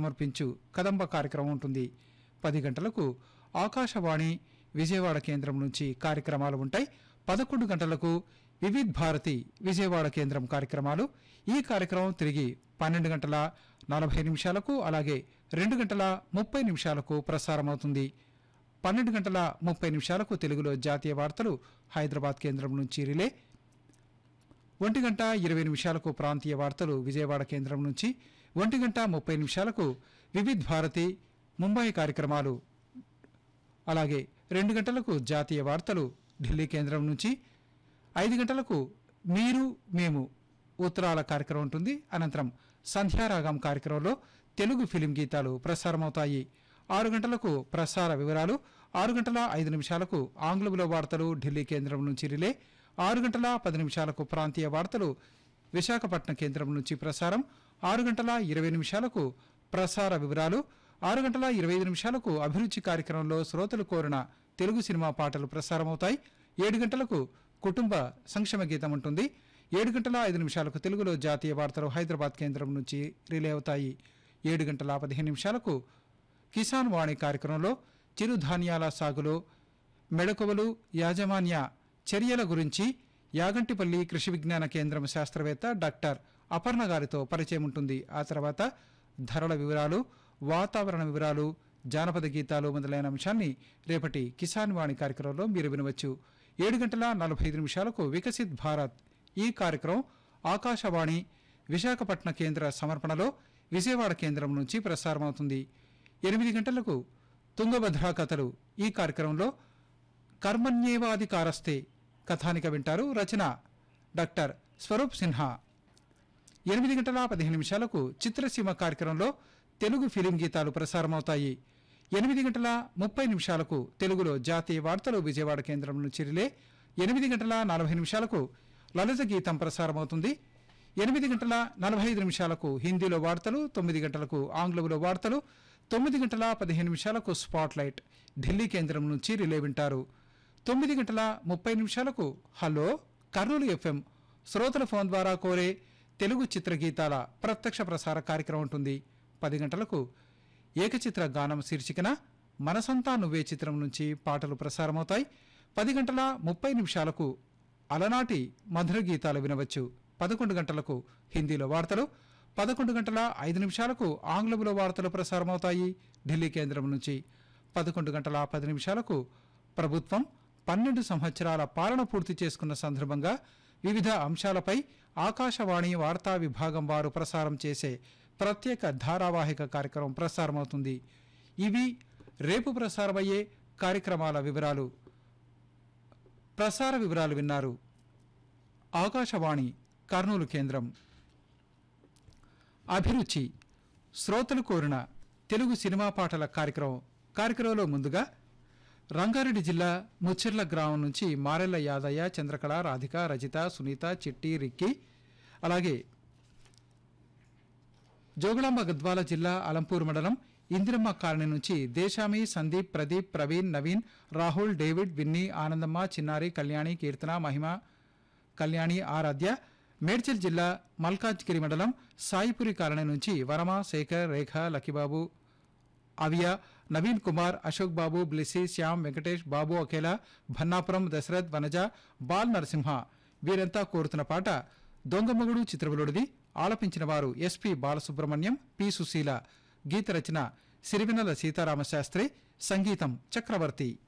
సమర్పించు కదంబ కార్యక్రమం ఉంటుంది పది గంటలకు ఆకాశవాణి విజయవాడ కేంద్రం నుంచి కార్యక్రమాలు ఉంటాయి పదకొండు గంటలకు వివిధ్ భారతి విజయవాడ కేంద్రం కార్యక్రమాలు ఈ కార్యక్రమం తిరిగి పన్నెండు గంటల నలభై నిమిషాలకు అలాగే రెండు గంటల ముప్పై నిమిషాలకు ప్రసారమవుతుంది పన్నెండు గంటల ముప్పై నిమిషాలకు తెలుగులో జాతీయ వార్తలు హైదరాబాద్ కేంద్రం నుంచి రిలే ఒంటి గంట ఇరవై నిమిషాలకు ప్రాంతీయ వార్తలు విజయవాడ కేంద్రం నుంచి ఒంటి గంట ముప్పై నిమిషాలకు వివిధ్ భారతి ముంబై కార్యక్రమాలు అలాగే రెండు గంటలకు జాతీయ వార్తలు ఢిల్లీ కేంద్రం నుంచి ఐదు గంటలకు మీరు మేము ఉత్తరాల కార్యక్రమం ఉంటుంది అనంతరం సంధ్యారాగం కార్యక్రమంలో తెలుగు ఫిలిం గీతాలు ప్రసారమవుతాయి ఆరు గంటలకు ప్రసార వివరాలు ఆరు గంటల ఐదు నిమిషాలకు ఆంగ్లంలో వార్తలు ఢిల్లీ కేంద్రం నుంచి రిలే ఆరు గంటల పది నిమిషాలకు ప్రాంతీయ వార్తలు విశాఖపట్నం కేంద్రం నుంచి ప్రసారం ఆరు గంటల ఇరవై నిమిషాలకు ప్రసార వివరాలు ఆరు గంటల ఇరవై ఐదు నిమిషాలకు అభిరుచి కార్యక్రమంలో శ్రోతలు కోరిన తెలుగు సినిమా పాటలు ప్రసారమవుతాయి ఏడు గంటలకు కుటుంబ సంక్షేమ గీతం ఉంటుంది ఏడు గంటల ఐదు నిమిషాలకు తెలుగులో జాతీయ వార్తలు హైదరాబాద్ కేంద్రం నుంచి రిలే అవుతాయి ఏడు గంటల పదిహేను నిమిషాలకు కిసాన్ వాణి కార్యక్రమంలో చిరుధాన్యాల సాగులో మెడకువలు యాజమాన్య చర్యల గురించి యాగంటిపల్లి కృషి విజ్ఞాన కేంద్రం శాస్త్రవేత్త డాక్టర్ అపర్ణ గారితో పరిచయం ఉంటుంది ఆ తర్వాత ధరల వివరాలు వాతావరణ వివరాలు జానపద గీతాలు మొదలైన అంశాన్ని రేపటి కిసాన్ వాణి కార్యక్రమంలో మీరు వినవచ్చు ఏడు గంటల నలభై ఐదు నిమిషాలకు వికసిత్ భారత్ ఈ కార్యక్రమం ఆకాశవాణి విశాఖపట్నం కేంద్ర సమర్పణలో విజయవాడ కేంద్రం నుంచి ప్రసారమవుతుంది ఎనిమిది గంటలకు తుంగభద్ర కథలు ఈ కార్యక్రమంలో కర్మణ్యేవాధికారస్తే కథానిక వింటారు రచన డాక్టర్ స్వరూప్ సిన్హా ఎనిమిది గంటల పదిహేను నిమిషాలకు చిత్రసీమ కార్యక్రమంలో తెలుగు ఫిలిం గీతాలు ప్రసారమవుతాయి ఎనిమిది గంటల ముప్పై నిమిషాలకు తెలుగులో జాతీయ వార్తలు విజయవాడ కేంద్రం నుంచి రిలే ఎనిమిది గంటల నలభై నిమిషాలకు లలిత గీతం ప్రసారమవుతుంది ఎనిమిది గంటల నలభై ఐదు నిమిషాలకు హిందీలో వార్తలు తొమ్మిది గంటలకు ఆంగ్లంలో వార్తలు తొమ్మిది గంటల పదిహేను నిమిషాలకు స్పాట్ లైట్ ఢిల్లీ కేంద్రం నుంచి రిలే వింటారు తొమ్మిది గంటల ముప్పై నిమిషాలకు హలో కర్నూలు ఎఫ్ఎం శ్రోతల ఫోన్ ద్వారా కోరే తెలుగు చిత్రగీతాల ప్రత్యక్ష ప్రసార కార్యక్రమం ఉంటుంది పది గంటలకు ఏకచిత్ర గానం శీర్షికన మనసంతా నువ్వే చిత్రం నుంచి పాటలు ప్రసారమవుతాయి పది గంటల ముప్పై నిమిషాలకు అలనాటి మధుర గీతాలు వినవచ్చు పదకొండు గంటలకు హిందీలో వార్తలు పదకొండు గంటల ఐదు నిమిషాలకు ఆంగ్లంలో వార్తలు ప్రసారమవుతాయి ఢిల్లీ కేంద్రం నుంచి పదకొండు గంటల పది నిమిషాలకు ప్రభుత్వం పన్నెండు సంవత్సరాల పాలన పూర్తి చేసుకున్న సందర్భంగా వివిధ అంశాలపై ఆకాశవాణి వార్తా విభాగం వారు ప్రసారం చేసే ప్రత్యేక ధారావాహిక కార్యక్రమం ప్రసారమవుతుంది ఇవి రేపు ప్రసారమయ్యే కార్యక్రమాల వివరాలు ప్రసార వివరాలు విన్నారు ఆకాశవాణి కర్నూలు కేంద్రం అభిరుచి శ్రోతలు కోరిన తెలుగు సినిమా పాటల కార్యక్రమం కార్యక్రమంలో ముందుగా రంగారెడ్డి జిల్లా ముచ్చెర్ల గ్రామం నుంచి మారెల్ల యాదయ్య చంద్రకళ రాధిక రజిత సునీత చిట్టి రిక్కి అలాగే జోగులాంబ గద్వాల జిల్లా అలంపూర్ మండలం ఇందిరమ్మ కాలనీ నుంచి దేశామి సందీప్ ప్రదీప్ ప్రవీణ్ నవీన్ రాహుల్ డేవిడ్ విన్నీ ఆనందమ్మ చిన్నారి కళ్యాణి కీర్తన మహిమ కళ్యాణి ఆరాధ్య మేడ్చల్ జిల్లా మల్కాజ్గిరి మండలం సాయిపురి కాలనీ నుంచి వరమ శేఖర్ రేఖ లక్కిబాబు అవియా నవీన్ కుమార్ అశోక్ బాబు బ్లిసి శ్యామ్ వెంకటేష్ బాబు అఖేలా భన్నాపురం దశరథ్ వనజ బాల్ నరసింహ వీరంతా కోరుతున్న పాట దొంగమగుడు చిత్రబులుడిది ఆలపించిన వారు ఎస్పి బాలసుబ్రహ్మణ్యం పి సుశీల గీత రచన సిరివెన్నెల సీతారామశాస్త్రి సంగీతం చక్రవర్తి